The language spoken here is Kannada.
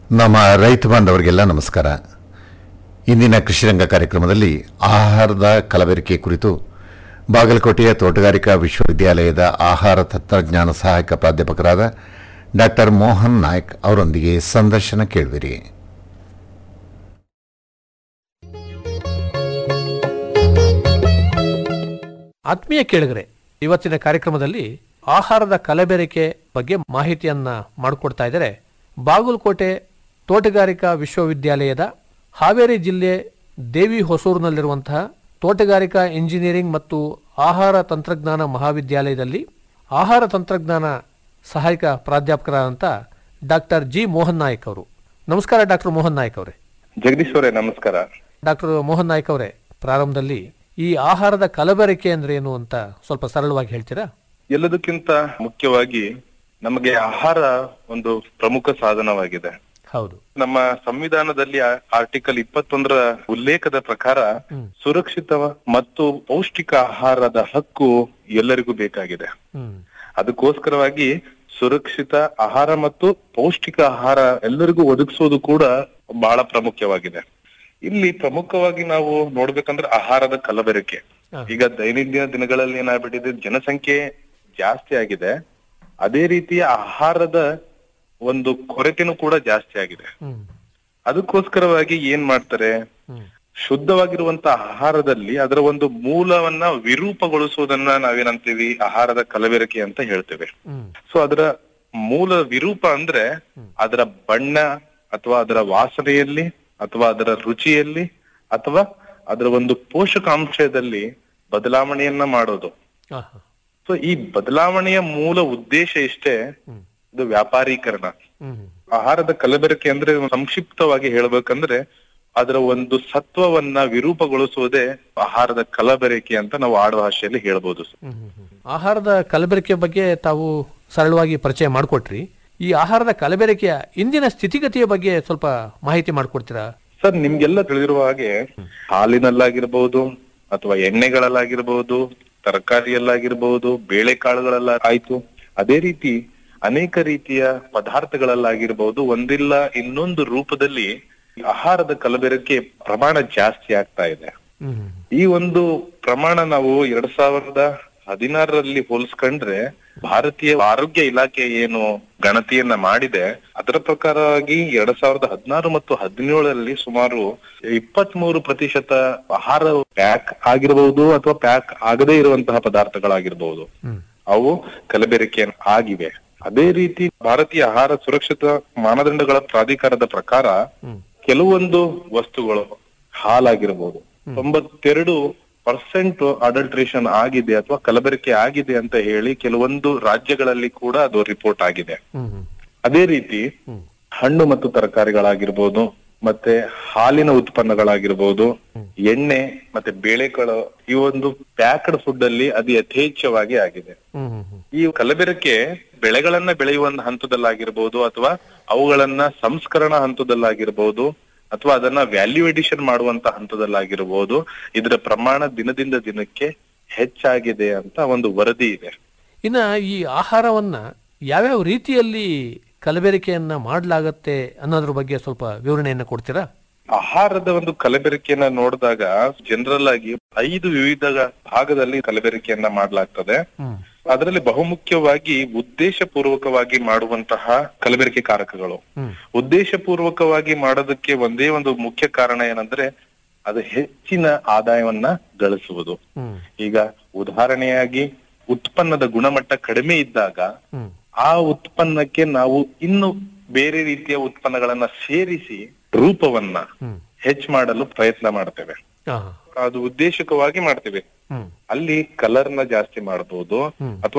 ನಮ್ಮ ರೈತ ಬಾಂಧವರಿಗೆಲ್ಲ ನಮಸ್ಕಾರ ಇಂದಿನ ಕೃಷಿರಂಗ ಕಾರ್ಯಕ್ರಮದಲ್ಲಿ ಆಹಾರದ ಕಲಬೆರಕೆ ಕುರಿತು ಬಾಗಲಕೋಟೆಯ ತೋಟಗಾರಿಕಾ ವಿಶ್ವವಿದ್ಯಾಲಯದ ಆಹಾರ ತಂತ್ರಜ್ಞಾನ ಸಹಾಯಕ ಪ್ರಾಧ್ಯಾಪಕರಾದ ಡಾಕ್ಟರ್ ಮೋಹನ್ ನಾಯ್ಕ್ ಅವರೊಂದಿಗೆ ಸಂದರ್ಶನ ಕೇಳುವಿರಿ ಆತ್ಮೀಯ ಕೇಳಿಗರೆ ಇವತ್ತಿನ ಕಾರ್ಯಕ್ರಮದಲ್ಲಿ ಆಹಾರದ ಕಲಬೆರಕೆ ಬಗ್ಗೆ ಮಾಹಿತಿಯನ್ನ ಮಾಡಿಕೊಡ್ತಾ ಇದ್ದಾರೆ ಬಾಗಲಕೋಟೆ ತೋಟಗಾರಿಕಾ ವಿಶ್ವವಿದ್ಯಾಲಯದ ಹಾವೇರಿ ಜಿಲ್ಲೆ ದೇವಿ ಹೊಸೂರಿನಲ್ಲಿರುವಂತಹ ತೋಟಗಾರಿಕಾ ಇಂಜಿನಿಯರಿಂಗ್ ಮತ್ತು ಆಹಾರ ತಂತ್ರಜ್ಞಾನ ಮಹಾವಿದ್ಯಾಲಯದಲ್ಲಿ ಆಹಾರ ತಂತ್ರಜ್ಞಾನ ಸಹಾಯಕ ಪ್ರಾಧ್ಯಾಪಕರಾದಂಥ ಡಾಕ್ಟರ್ ಜಿ ಮೋಹನ್ ನಾಯಕ್ ಅವರು ನಮಸ್ಕಾರ ಡಾಕ್ಟರ್ ಮೋಹನ್ ನಾಯಕ್ ಅವರೇ ಜಗದೀಶ್ ಅವರೇ ನಮಸ್ಕಾರ ಡಾಕ್ಟರ್ ಮೋಹನ್ ನಾಯ್ಕ್ ಅವರೇ ಪ್ರಾರಂಭದಲ್ಲಿ ಈ ಆಹಾರದ ಕಲಬೆರಕೆ ಅಂದ್ರೆ ಏನು ಅಂತ ಸ್ವಲ್ಪ ಸರಳವಾಗಿ ಹೇಳ್ತೀರಾ ಎಲ್ಲದಕ್ಕಿಂತ ಮುಖ್ಯವಾಗಿ ನಮಗೆ ಆಹಾರ ಒಂದು ಪ್ರಮುಖ ಸಾಧನವಾಗಿದೆ ಹೌದು ನಮ್ಮ ಸಂವಿಧಾನದಲ್ಲಿ ಆರ್ಟಿಕಲ್ ಇಪ್ಪತ್ತೊಂದರ ಉಲ್ಲೇಖದ ಪ್ರಕಾರ ಸುರಕ್ಷಿತ ಮತ್ತು ಪೌಷ್ಟಿಕ ಆಹಾರದ ಹಕ್ಕು ಎಲ್ಲರಿಗೂ ಬೇಕಾಗಿದೆ ಹ್ಮ್ ಅದಕ್ಕೋಸ್ಕರವಾಗಿ ಸುರಕ್ಷಿತ ಆಹಾರ ಮತ್ತು ಪೌಷ್ಟಿಕ ಆಹಾರ ಎಲ್ಲರಿಗೂ ಒದಗಿಸೋದು ಕೂಡ ಬಹಳ ಪ್ರಾಮುಖ್ಯವಾಗಿದೆ ಇಲ್ಲಿ ಪ್ರಮುಖವಾಗಿ ನಾವು ನೋಡ್ಬೇಕಂದ್ರೆ ಆಹಾರದ ಕಲಬೆರಕೆ ಹಾ. ಈಗ ದೈನಂದಿನ ದಿನಗಳಲ್ಲಿ ಏನಾಗ್ಬಿಟ್ಟಿದೆ ಜನಸಂಖ್ಯೆ ಜಾಸ್ತಿ ಆಗಿದೆ ಅದೇ ರೀತಿಯ ಆಹಾರದ ಒಂದು ಕೊರತೆನೂ ಕೂಡ ಜಾಸ್ತಿ ಆಗಿದೆ ಹ್ಮ್ ಅದಕ್ಕೋಸ್ಕರವಾಗಿ ಏನ್ ಮಾಡ್ತಾರೆ ಹ್ಮ್ ಶುದ್ಧವಾಗಿರುವಂತ ಆಹಾರದಲ್ಲಿ ಅದರ ಒಂದು ಮೂಲವನ್ನ ವಿರೂಪಗೊಳಿಸುವುದನ್ನ ನಾವೇನಂತೀವಿ ಆಹಾರದ ಕಲಬೆರಕೆ ಅಂತ ಹೇಳ್ತೇವೆ ಹ್ಮ್ ಸೊ ಅದರ ಮೂಲ ವಿರೂಪ ಅಂದ್ರೆ ಅದರ ಬಣ್ಣ ಅಥವಾ ಅದರ ವಾಸನೆಯಲ್ಲಿ ಅಥವಾ ಅದರ ರುಚಿಯಲ್ಲಿ ಅಥವಾ ಅದರ ಒಂದು ಪೋಷಕಾಂಶದಲ್ಲಿ ಬದಲಾವಣೆಯನ್ನ ಮಾಡೋದು ಆಹಾ. ಸೊ ಈ ಬದಲಾವಣೆಯ ಮೂಲ ಉದ್ದೇಶ ಇಷ್ಟೇ ಹ್ಮ್ ಇದು ವ್ಯಾಪಾರೀಕರಣ ಹ್ಮ್ ಆಹಾರದ ಕಲಬೆರಕೆ ಅಂದ್ರೆ ಸಂಕ್ಷಿಪ್ತವಾಗಿ ಹೇಳ್ಬೇಕಂದ್ರೆ ಅದರ ಒಂದು ಸತ್ವವನ್ನ ವಿರೂಪಗೊಳಿಸುವುದೇ ಆಹಾರದ ಕಲಬೆರಕೆ ಅಂತ ನಾವು ಆಡು ಭಾಷೆಯಲ್ಲಿ ಹೇಳ್ಬೋದು ಹ್ಮ್ ಹ್ಮ್ ಹ್ಮ್. ಆಹಾರದ ಕಲಬೆರಕೆ ಬಗ್ಗೆ ತಾವು ಸರಳವಾಗಿ ಪರಿಚಯ ಮಾಡಿಕೊಟ್ರಿ ಈ ಆಹಾರದ ಕಲಬೆರಕೆಯ ಇಂದಿನ ಸ್ಥಿತಿಗತಿಯ ಬಗ್ಗೆ ಸ್ವಲ್ಪ ಮಾಹಿತಿ ಮಾಡಿಕೊಡ್ತೀರಾ ಸರ್ ನಿಮ್ಗೆಲ್ಲ ತಿಳಿದಿರುವ ಹಾಗೆ ಹಾಲಿನಲ್ಲಾಗಿರ್ಬಹುದು ಅಥವಾ ಎಣ್ಣೆಗಳಲ್ಲಾಗಿರ್ಬಹುದು ತರಕಾರಿಯಲ್ಲಾಗಿರ್ಬಹುದು ಬೇಳೆಕಾಳುಗಳೆಲ್ಲ ಆಯ್ತು ಅದೇ ರೀತಿ ಅನೇಕ ರೀತಿಯ ಪದಾರ್ಥಗಳಲ್ಲಾಗಿರ್ಬಹುದು ಒಂದಿಲ್ಲ ಇನ್ನೊಂದು ರೂಪದಲ್ಲಿ ಆಹಾರದ ಕಲಬೆರಕೆ ಪ್ರಮಾಣ ಜಾಸ್ತಿ ಆಗ್ತಾ ಇದೆ ಹ್ಮ್ ಹ್ಮ್. ಈ ಒಂದು ಪ್ರಮಾಣ ನಾವು ಎರಡ್ ಸಾವಿರದ ಹದಿನಾರರಲ್ಲಿ ಹೋಲಿಸ್ಕೊಂಡ್ರೆ ಭಾರತೀಯ ಆರೋಗ್ಯ ಇಲಾಖೆ ಏನು ಗಣತಿಯನ್ನ ಮಾಡಿದೆ ಅದರ ಪ್ರಕಾರವಾಗಿ ಎರಡ್ ಸಾವಿರದ ಹದಿನಾರು ಮತ್ತು ಹದಿನೇಳರಲ್ಲಿ ಸುಮಾರು ಇಪ್ಪತ್ತ್ ಮೂರು ಪ್ರತಿಶತ ಆಹಾರ ಪ್ಯಾಕ್ ಆಗಿರಬಹುದು ಅಥವಾ ಪ್ಯಾಕ್ ಆಗದೇ ಇರುವಂತಹ ಪದಾರ್ಥಗಳಾಗಿರ್ಬಹುದು ಹ್ಮ್ ಅವು ಕಲಬೆರಕೆ ಆಗಿವೆ ಅದೇ ರೀತಿ ಭಾರತೀಯ ಆಹಾರ ಸುರಕ್ಷತಾ ಮಾನದಂಡಗಳ ಪ್ರಾಧಿಕಾರದ ಪ್ರಕಾರ ಹ್ಮ್ ಕೆಲವೊಂದು ವಸ್ತುಗಳು ಹಾಲಾಗಿರ್ಬೋದು ತೊಂಬತ್ತೆರಡು ಪರ್ಸೆಂಟ್ ಅಡಲ್ಟ್ರೇಷನ್ ಆಗಿದೆ ಅಥವಾ ಕಲಬೆರಕೆ ಆಗಿದೆ ಅಂತ ಹೇಳಿ ಕೆಲವೊಂದು ರಾಜ್ಯಗಳಲ್ಲಿ ಕೂಡ ಅದು ರಿಪೋರ್ಟ್ ಆಗಿದೆ ಹ್ಮ್ ಹ್ಮ್ ಅದೇ ರೀತಿ ಹ್ಮ್ ಹಣ್ಣು ಮತ್ತು ತರಕಾರಿಗಳಾಗಿರ್ಬೋದು ಮತ್ತೆ ಹಾಲಿನ ಉತ್ಪನ್ನಗಳಾಗಿರ್ಬೋದು ಎಣ್ಣೆ ಮತ್ತೆ ಬೇಳೆಗಳು ಈ ಒಂದು ಪ್ಯಾಕ್ಡ್ ಫುಡ್ ಅಲ್ಲಿ ಅದು ಯಥೇಚ್ಛವಾಗಿ ಆಗಿದೆ ಹ್ಮ್ ಹ್ಮ್ ಹ್ಮ್ ಈ ಕಲಬೆರಕೆ ಬೆಳೆಗಳನ್ನ ಬೆಳೆಯುವ ಹಂತದಲ್ಲಾಗಿರ್ಬೋದು ಅಥವಾ ಅವುಗಳನ್ನ ಸಂಸ್ಕರಣ ಹಂತದಲ್ಲಾಗಿರ್ಬೋದು ಅಥವಾ ಅದನ್ನ ವ್ಯಾಲ್ಯೂ ಎಡಿಷನ್ ಮಾಡುವಂತ ಹಂತದಲ್ಲಾಗಿರ್ಬೋದು ಇದರ ಪ್ರಮಾಣ ದಿನದಿಂದ ದಿನಕ್ಕೆ ಹೆಚ್ಚಾಗಿದೆ ಅಂತ ಒಂದು ವರದಿ ಇದೆ ಇನ್ನ ಈ ಆಹಾರವನ್ನ ಯಾವ್ಯಾವ ರೀತಿಯಲ್ಲಿ ಕಲಬೆರಕೆಯನ್ನ ಮಾಡಲಾಗತ್ತೆ ಅನ್ನೋದ್ರ ಬಗ್ಗೆ ಸ್ವಲ್ಪ ವಿವರಣೆಯನ್ನ ಕೊಡ್ತೀರಾ ಆಹಾರದ ಒಂದು ಕಲಬೆರಕೆಯನ್ನ ನೋಡಿದಾಗ ಜನರಲ್ ಆಗಿ ಐದು ವಿವಿಧ ಭಾಗದಲ್ಲಿ ಕಲಬೆರಕೆಯನ್ನ ಮಾಡಲಾಗ್ತದೆ ಹ್ಮ್ ಅದರಲ್ಲಿ ಬಹುಮುಖ್ಯವಾಗಿ ಉದ್ದೇಶ ಪೂರ್ವಕವಾಗಿ ಮಾಡುವಂತಹ ಕಲಬೆರಕೆ ಕಾರಕಗಳು ಹ್ಮ್ ಉದ್ದೇಶ ಪೂರ್ವಕವಾಗಿ ಮಾಡೋದಕ್ಕೆ ಒಂದೇ ಒಂದು ಮುಖ್ಯ ಕಾರಣ ಏನಂದ್ರೆ ಅದು ಹೆಚ್ಚಿನ ಆದಾಯವನ್ನ ಗಳಿಸುವುದು ಹ್ಮ್ ಈಗ ಉದಾಹರಣೆಯಾಗಿ ಉತ್ಪನ್ನದ ಗುಣಮಟ್ಟ ಕಡಿಮೆ ಇದ್ದಾಗ ಹ್ಮ್ ಆ ಉತ್ಪನ್ನಕ್ಕೆ ನಾವು ಇನ್ನು ಬೇರೆ ರೀತಿಯ ಉತ್ಪನ್ನಗಳನ್ನ ಸೇರಿಸಿ ರೂಪವನ್ನ ಹ್ಮ್ ಹೆಚ್ಚು ಮಾಡಲು ಪ್ರಯತ್ನ ಮಾಡ್ತೇವೆ ಆಹಾ. ಅದು ಉದ್ದೇಶಕವಾಗಿ ಮಾಡ್ತೇವೆ ಹ್ಮ್ ಅಲ್ಲಿ ಕಲರ್ ನ ಜಾಸ್ತಿ ಮಾಡಬಹುದು ಹ್ಮ್. ಅಥವಾ